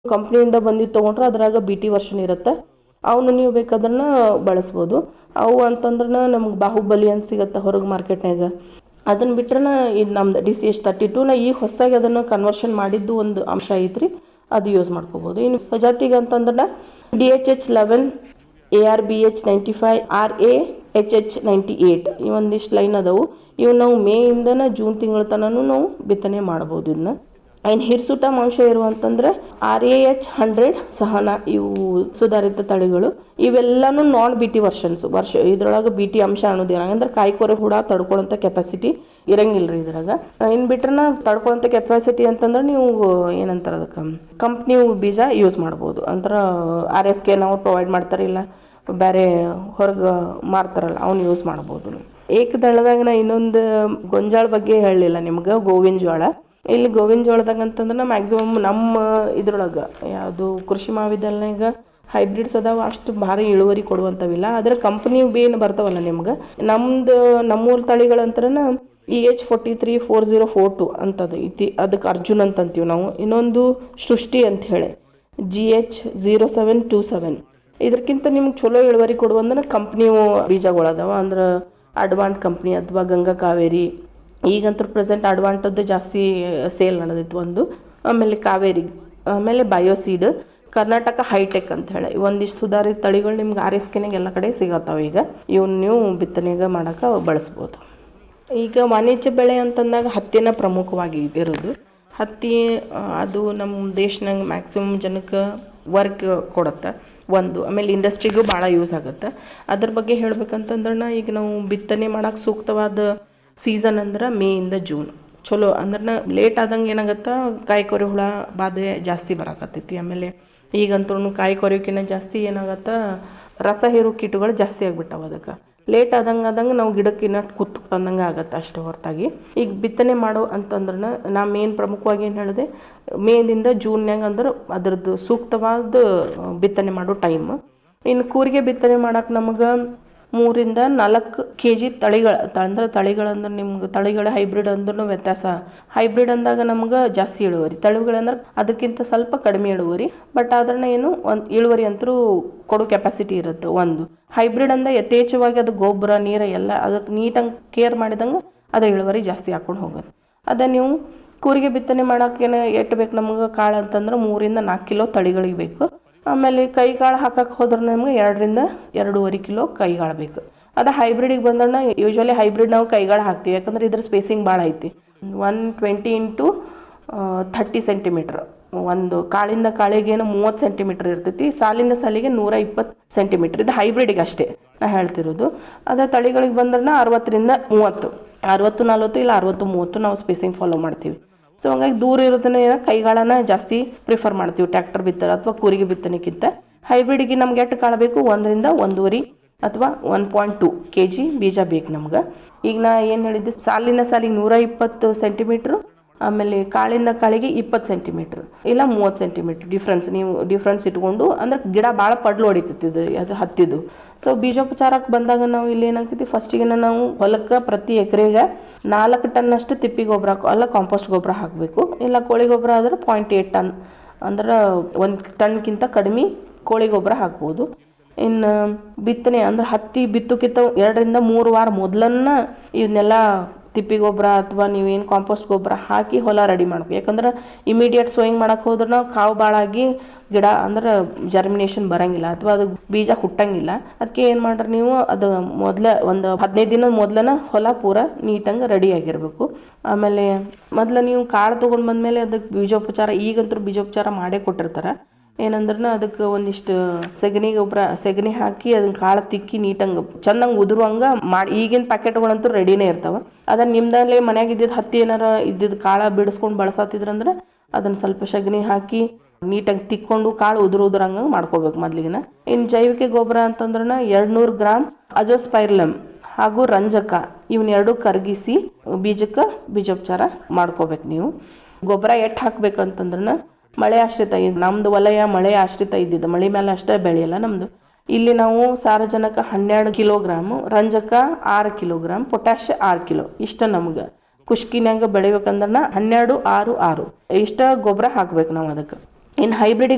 ಕಂಪ್ನಿಯಿಂದ ಬಂದಿದ್ದು ತೊಗೊಂಡ್ರೆ ಅದ್ರಾಗ ಬಿ ಟಿ ವರ್ಷನ್ ಇರುತ್ತೆ ಅವನ್ನ ನೀವು ಬೇಕಾದ್ರನ್ನ ಬಳಸ್ಬೋದು ಅವು ಅಂತಂದ್ರೆ ನಮ್ಗೆ ಬಾಹುಬಲಿ ಅಂತ ಸಿಗುತ್ತೆ ಹೊರಗೆ ಮಾರ್ಕೆಟ್ನಾಗ ಅದನ್ನು ಬಿಟ್ರೆ ಇದು ನಮ್ದು D C H thirty two ನಾ ಈಗ ಹೊಸದಾಗಿ ಅದನ್ನು ಕನ್ವರ್ಷನ್ ಮಾಡಿದ್ದು ಒಂದು ಅಂಶ ಐತ್ರಿ ಅದು ಯೂಸ್ ಮಾಡ್ಕೋಬೋದು ಇನ್ನು ಸಜಾತಿಗೆ ಅಂತಂದ್ರೆ D H H eleven A R B H ninety five R A H H ninety eight ಇವೊಂದಿಷ್ಟು ಲೈನ್ ಅದಾವು ಇವು ನಾವು ಮೇಯಿಂದನ ಜೂನ್ ತಿಂಗಳ ತನಕ ನಾವು ಬಿತ್ತನೆ ಮಾಡ್ಬೋದು ಇದನ್ನ ಇನ್ನು ಹಿರ್ಸುಟಮ್ ಅಂಶ ಇರುವಂತಂದ್ರೆ ಆರ್ ಎ ಎಚ್ ಹಂಡ್ರೆಡ್ ಸಹನ ಇವು ಸುಧಾರಿತ ತಳಿಗಳು ಇವೆಲ್ಲನೂ ನಾನ್ ಬಿ ಟಿ ವರ್ಷನ್ಸ್ ವರ್ಷ ಇದ್ರೊಳಗೆ ಬಿ ಟಿ ಅಂಶ ಅನ್ನೋದಿಲ್ಲ ಅಂದ್ರೆ ಕಾಯಿಕೊರೆ ಹುಳ ತಡ್ಕೊಳ್ಳೋಂಥ ಕೆಪಾಸಿಟಿ ಇರಂಗಿಲ್ಲ ರೀ ಇದ್ರಾಗ ಇನ್ನು ಬಿಟ್ರೆ ತಡ್ಕೊಳ್ಳೋಂಥ ಕೆಪಾಸಿಟಿ ಅಂತಂದ್ರೆ ನೀವು ಏನಂತಾರೆ ಅದಕ್ಕೆ ಕಂಪ್ನಿ ಬೀಜ ಯೂಸ್ ಮಾಡ್ಬೋದು ಅಂದ್ರೆ ಆರ್ ಎಸ್ ಕೆ ನಾವು ಪ್ರೊವೈಡ್ ಮಾಡ್ತಾರೆ ಇಲ್ಲ ಬೇರೆ ಹೊರಗೆ ಮಾರ್ತಾರಲ್ಲ ಅವ್ನು ಯೂಸ್ ಮಾಡ್ಬೋದು ಏಕದಳದಾಗ ನಾ ಇನ್ನೊಂದು ಗೊಂಜಾಳ ಬಗ್ಗೆ ಹೇಳಲಿಲ್ಲ ನಿಮ್ಗೆ ಗೋವಿನ ಜೋಳ ಇಲ್ಲಿ ಗೋವಿನ ಜೋಳದಾಗ ಅಂತಂದ್ರೆ ಮ್ಯಾಕ್ಸಿಮಮ್ ನಮ್ಮ ಇದ್ರೊಳಗೆ ಯಾವುದು ಕೃಷಿ ಮಹಾವಿದ್ಯಾಲಯನಾಗ ಹೈಬ್ರಿಡ್ಸ್ ಅದಾವ ಅಷ್ಟು ಭಾರಿ ಇಳುವರಿ ಕೊಡುವಂಥವಿಲ್ಲ ಆದರೆ ಕಂಪ್ನಿ ಬೇನು ಬರ್ತಾವಲ್ಲ ನಿಮ್ಗೆ ನಮ್ದು ನಮ್ಮೂರ ತಳಿಗಳಂತ್ರನ E H forty three four zero four two ಅಂತದು ಐತಿ ಅದಕ್ಕೆ ಅರ್ಜುನ್ ಅಂತ ಅಂತೀವಿ ನಾವು ಇನ್ನೊಂದು ಸೃಷ್ಟಿ ಅಂತ ಹೇಳಿ G H zero seven two seven ಇದಕ್ಕಿಂತ ನಿಮ್ಗೆ ಚಲೋ ಇಳುವರಿ ಕೊಡುವಂದ್ರೆ ಕಂಪ್ನಿ ಬೀಜಗಳದಾವ ಅಂದ್ರೆ ಅಡ್ವಾಂಟ್ ಕಂಪ್ನಿ ಅಥವಾ ಗಂಗಾ ಕಾವೇರಿ ಈಗಂತೂ ಪ್ರೆಸೆಂಟ್ ಅಡ್ವಾಂಟದ್ದು ಜಾಸ್ತಿ ಸೇಲ್ ನಡೆದಿತ್ತು ಒಂದು ಆಮೇಲೆ ಕಾವೇರಿ ಆಮೇಲೆ ಬಯೋಸೀಡ್ ಕರ್ನಾಟಕ ಹೈಟೆಕ್ ಅಂತ ಹೇಳಿ ಒಂದಿಷ್ಟು ಸುಧಾರಿತ ತಳಿಗಳು ನಿಮ್ಗೆ ಆರ್ ಎಸ್ ಕೆನಾಗ ಎಲ್ಲ ಕಡೆ ಸಿಗತ್ತಾವ ಈಗ ಇವನ್ನ ನೀವು ಬಿತ್ತನೆಗೆ ಮಾಡೋಕೆ ಬಳಸ್ಬೋದು ಈಗ ವಾಣಿಜ್ಯ ಬೆಳೆ ಅಂತಂದಾಗ ಹತ್ತಿನ ಪ್ರಮುಖವಾಗಿ ಇರೋದು ಹತ್ತಿ ಆ, ಅದು ನಮ್ಮ ದೇಶನಾಗ ಮ್ಯಾಕ್ಸಿಮಮ್ ಜನಕ್ಕೆ ವರ್ಕ್ ಕೊಡುತ್ತೆ ಒಂದು ಆಮೇಲೆ ಇಂಡಸ್ಟ್ರಿಗೂ ಭಾಳ ಯೂಸ್ ಆಗುತ್ತೆ ಅದ್ರ ಬಗ್ಗೆ ಹೇಳ್ಬೇಕಂತಂದ್ರೆ ನಾ ಈಗ ನಾವು ಬಿತ್ತನೆ ಮಾಡೋಕೆ ಸೂಕ್ತವಾದ ಸೀಸನ್ ಅಂದ್ರೆ ಮೇಯಿಂದ ಜೂನ್ ಚಲೋ ಅಂದ್ರೆ ಲೇಟ್ ಆದಂಗೆ ಏನಾಗತ್ತೆ ಕಾಯಿ ಕೊರೆ ಹುಳ ಬಾಧೆ ಜಾಸ್ತಿ ಬರಾಕತ್ತೈತಿ ಆಮೇಲೆ ಈಗಂತೂ ಕಾಯಿ ಕೊರೆಯೋಕ್ಕಿಂತ ಜಾಸ್ತಿ ಏನಾಗತ್ತೆ ರಸ ಹೀರೋ ಕೀಟಗಳು ಜಾಸ್ತಿ ಆಗ್ಬಿಟ್ಟಾವ ಅದಕ್ಕೆ ಲೇಟ್ ಆದಂಗೆ ಆದಂಗೆ ನಾವು ಗಿಡಕ್ಕೆ ಇನ್ನೂ ಕುತ್ತು ತಂದಂಗೆ ಆಗತ್ತೆ ಅಷ್ಟೇ ಹೊರತಾಗಿ ಈಗ ಬಿತ್ತನೆ ಮಾಡೋ ಅಂತಂದ್ರೆ ನಾ ಮೇನ್ ಪ್ರಮುಖವಾಗಿ ಏನು ಹೇಳಿದೆ ಮೇದಿಂದ ಜೂನ್ಯಾಗ ಅಂದ್ರೆ ಅದ್ರದ್ದು ಸೂಕ್ತವಾದ ಬಿತ್ತನೆ ಮಾಡೋ ಟೈಮ್ ಇನ್ನು ಕೂರಿಗೆ ಬಿತ್ತನೆ ಮಾಡಕ್ಕೆ ನಮಗೆ ಮೂರಿಂದ ನಾಲ್ಕು ಕೆ ಜಿ ತಳಿಗಳ ಅಂದ್ರೆ ತಳಿಗಳಂದ್ರೆ ನಿಮ್ಗೆ ತಳಿಗಳ ಹೈಬ್ರಿಡ್ ಅಂದ್ರೂ ವ್ಯತ್ಯಾಸ ಹೈಬ್ರಿಡ್ ಅಂದಾಗ ನಮ್ಗೆ ಜಾಸ್ತಿ ಇಳುವರಿ ತಳಿಗಳಂದ್ರೆ ಅದಕ್ಕಿಂತ ಸ್ವಲ್ಪ ಕಡಿಮೆ ಇಳುವರಿ ಬಟ್ ಅದನ್ನ ಏನು ಒಂದು ಇಳುವರಿ ಅಂತೂ ಕೊಡೋ ಕೆಪಾಸಿಟಿ ಇರುತ್ತೆ ಒಂದು ಹೈಬ್ರಿಡ್ ಅಂದ ಯಥೇಚ್ಛವಾಗಿ ಅದು ಗೊಬ್ಬರ ನೀರು ಎಲ್ಲ ಅದಕ್ಕೆ ನೀಟಾಗಿ ಕೇರ್ ಮಾಡಿದಂಗೆ ಅದು ಇಳುವರಿ ಜಾಸ್ತಿ ಹಾಕೊಂಡು ಹೋಗುತ್ತೆ ಅದೇ ನೀವು ಕೂರಿಗೆ ಬಿತ್ತನೆ ಮಾಡೋಕ್ಕೇನು ಎಷ್ಟು ಬೇಕು ನಮ್ಗೆ ಕಾಳು ಅಂತಂದ್ರೆ ಮೂರಿಂದ ನಾಲ್ಕು ಕಿಲೋ ತಳಿಗಳಿಗೆ ಬೇಕು ಆಮೇಲೆ ಕೈಗಾಳು ಹಾಕಕ್ಕೆ ಹೋದ್ರೆ ನಮ್ಗೆ ಎರಡರಿಂದ ಎರಡೂವರೆ ಕಿಲೋ ಕೈಗಾಳು ಬೇಕು ಅದು ಹೈಬ್ರಿಡಿಗೆ ಬಂದಣ್ಣ ಯೂಶ್ವಲಿ ಹೈಬ್ರಿಡ್ ನಾವು ಕೈಗಾಳು ಹಾಕ್ತೀವಿ ಯಾಕಂದ್ರೆ ಇದ್ರ ಸ್ಪೇಸಿಂಗ್ ಭಾಳ ಐತಿ one twenty into thirty centimetre ಒಂದು ಕಾಳಿಂದ ಕಾಳಿಗೇನು ಮೂವತ್ತು ಸೆಂಟಿಮೀಟ್ರ್ ಇರ್ತೈತಿ ಸಾಲಿಂದ ಸಾಲಿಗೆ ನೂರ ಇಪ್ಪತ್ತು ಸೆಂಟಿಮೀಟ್ರ್ ಇದು ಹೈಬ್ರಿಡಿಗೆ ಅಷ್ಟೇ ನಾ ಹೇಳ್ತಿರೋದು ಅದೇ ತಳಿಗಳಿಗೆ ಬಂದ್ರೆ ಅರವತ್ತರಿಂದ ಮೂವತ್ತು ಅರವತ್ತು ನಲ್ವತ್ತು ಇಲ್ಲ ಅರವತ್ತು ಮೂವತ್ತು ನಾವು ಸ್ಪೇಸಿಂಗ್ ಫಾಲೋ ಮಾಡ್ತೀವಿ ಸೊ ಹಂಗಾಗಿ ದೂರ ಇರೋದನ್ನ ಏನ ಕೈಗಾಳನ್ನ ಜಾಸ್ತಿ ಪ್ರಿಫರ್ ಮಾಡ್ತೀವಿ ಟ್ರ್ಯಾಕ್ಟರ್ ಬಿತ್ತನೆ ಅಥವಾ ಕೂರಿಗೆ ಬಿತ್ತನೆಕ್ಕಿಂತ ಹೈಬ್ರಿಡ್ಗೆ ನಮ್ಗೆ ಎಷ್ಟು ಕಾಳು ಬೇಕು ಒಂದರಿಂದ ಒಂದೂವರೆ ಅಥವಾ one point two K G ಬೀಜ ಬೇಕು ನಮ್ಗೆ ಈಗ ನಾ ಏನು ಹೇಳಿದ್ದೆ ಸಾಲಿನ ಸಾಲಿಗೆ ನೂರ ಇಪ್ಪತ್ತು ಸೆಂಟಿಮೀಟ್ರು ಆಮೇಲೆ ಕಾಳಿಂದ ಕಾಳಿಗೆ ಇಪ್ಪತ್ತು ಸೆಂಟಿಮೀಟ್ರ್ ಇಲ್ಲ ಮೂವತ್ತು ಸೆಂಟಿಮೀಟ್ರ್ ಡಿಫ್ರೆನ್ಸ್ ನೀವು ಡಿಫ್ರೆನ್ಸ್ ಇಟ್ಕೊಂಡು ಅಂದ್ರೆ ಗಿಡ ಭಾಳ ಪಡ್ಲು ಹೊಡಿತೈತಿ ಇದು ಅದು ಹತ್ತಿದ್ದು ಸೊ ಬೀಜೋಪಚಾರಕ್ಕೆ ಬಂದಾಗ ನಾವು ಇಲ್ಲಿ ಏನಾಗ್ತೈತಿ ಫಸ್ಟಿಗೆ ನಾವು ಹೊಲಕ್ಕೆ ಪ್ರತಿ ಎಕರೆಗೆ ನಾಲ್ಕು ಟನ್ನಷ್ಟು ತಿಪ್ಪಿ ಗೊಬ್ಬರ ಹಾಕೋ ಅಲ್ಲ ಕಾಂಪೋಸ್ಟ್ ಗೊಬ್ಬರ ಹಾಕಬೇಕು ಇಲ್ಲ ಕೋಳಿ ಗೊಬ್ಬರ ಆದ್ರೆ ಪಾಯಿಂಟ್ ಏಟ್ ಟನ್ ಅಂದ್ರೆ ಒಂದು ಟನ್ಗಿಂತ ಕಡಿಮೆ ಕೋಳಿ ಗೊಬ್ಬರ ಹಾಕ್ಬೋದು ಇನ್ನು ಬಿತ್ತನೆ ಅಂದ್ರೆ ಹತ್ತಿ ಬಿತ್ತುಕಿಂತ ಎರಡರಿಂದ ಮೂರು ವಾರ ಮೊದಲನ್ನ ಇವನ್ನೆಲ್ಲ ತಿಪ್ಪಿ ಗೊಬ್ಬರ ಅಥವಾ ನೀವೇನು ಕಾಂಪೋಸ್ಟ್ ಗೊಬ್ಬರ ಹಾಕಿ ಹೊಲ ರೆಡಿ ಮಾಡ್ಬೇಕು ಯಾಕಂದ್ರೆ ಇಮಿಡಿಯೇಟ್ ಸೋಯಿಂಗ್ ಮಾಡಕ್ಕೆ ಹೋದ್ರೆ ನಾವು ಕಾವು ಭಾಳಾಗಿ ಗಿಡ ಅಂದ್ರೆ ಜರ್ಮಿನೇಷನ್ ಬರಂಗಿಲ್ಲ ಅಥವಾ ಅದು ಬೀಜ ಹುಟ್ಟಂಗಿಲ್ಲ ಅದಕ್ಕೆ ಏನು ಮಾಡ್ರಿ ನೀವು ಅದು ಮೊದಲ ಒಂದು ಹದಿನೈದು ದಿನದ ಮೊದಲನ ಹೊಲ ಪೂರ ನೀಟಂಗೆ ರೆಡಿ ಆಗಿರಬೇಕು ಆಮೇಲೆ ಮೊದಲು ನೀವು ಕಾಳು ತೊಗೊಂಡು ಬಂದಮೇಲೆ ಅದಕ್ಕೆ ಬೀಜೋಪಚಾರ ಈಗಂತೂ ಬೀಜೋಪಚಾರ ಮಾಡೇ ಕೊಟ್ಟಿರ್ತಾರೆ ಏನಂದ್ರೆ ಅದಕ್ಕೆ ಒಂದಿಷ್ಟು ಸಗಣಿ ಗೊಬ್ಬರ ಸಗಣಿ ಹಾಕಿ ಅದನ್ನ ಕಾಳು ತಿಕ್ಕಿ ನೀಟಂಗೆ ಚಂದಂಗೆ ಉದುರುವಂಗೆ ಮಾಡಿ ಈಗಿನ ಪ್ಯಾಕೆಟ್ಗಳಂತೂ ರೆಡಿನೇ ಇರ್ತಾವೆ ಅದನ್ನು ನಿಮ್ದಲ್ಲೇ ಮನ್ಯಾಗ ಇದ್ದಿದ್ದು ಹತ್ತಿ ಏನಾರ ಇದ್ದಿದ್ದು ಕಾಳು ಬಿಡಿಸ್ಕೊಂಡು ಬಳಸತ್ತಿದ್ರಂದ್ರೆ ಅದನ್ನು ಸ್ವಲ್ಪ ಸಗಣಿ ಹಾಕಿ ನೀಟಾಗಿ ತಿಕ್ಕೊಂಡು ಕಾಳು ಉದುರು ಉದುರಂಗೆ ಮಾಡ್ಕೋಬೇಕು ಮೊದ್ಲಿಗಿನ ಇನ್ನು ಜೈವಿಕ ಗೊಬ್ಬರ ಅಂತಂದ್ರೆ ಎರಡ್ನೂರು ಗ್ರಾಮ್ ಅಜೋಸ್ಪೈರ್ಲಮ್ ಹಾಗೂ ರಂಜಕ ಇವನ್ನೆರಡು ಕರಗಿಸಿ ಬೀಜಕ್ಕೆ ಬೀಜೋಪಚಾರ ಮಾಡ್ಕೋಬೇಕು ನೀವು ಗೊಬ್ಬರ ಎಷ್ಟು ಹಾಕ್ಬೇಕಂತಂದ್ರೆ ಮಳೆ ಆಶ್ರಿತ ಇದ್- ನಮ್ದು ವಲಯ ಮಳೆ ಆಶ್ರಿತ ಇದ್ದಿದ್ದು ಮಳೆ ಮೇಲೆ ಅಷ್ಟೇ ಬೆಳೆಯಲ್ಲ ನಮ್ದು ಇಲ್ಲಿ ನಾವು ಸಾರಜನಕ ಹನ್ನೆರಡು ಕಿಲೋಗ್ರಾಮ್ ರಂಜಕ ಆರು ಕಿಲೋಗ್ರಾಮ್ ಪೊಟ್ಯಾಶ್ ಆರು ಕಿಲೋ ಇಷ್ಟ ನಮ್ಗೆ ಕುಷ್ಕಿನ್ಯಾಗ ಬೆಳಿಬೇಕಂದ್ರೆ ಹನ್ನೆರಡು ಆರು ಆರು ಇಷ್ಟ ಗೊಬ್ಬರ ಹಾಕ್ಬೇಕು ನಾವು ಅದಕ್ಕೆ ಇನ್ನು ಹೈಬ್ರಿಡ್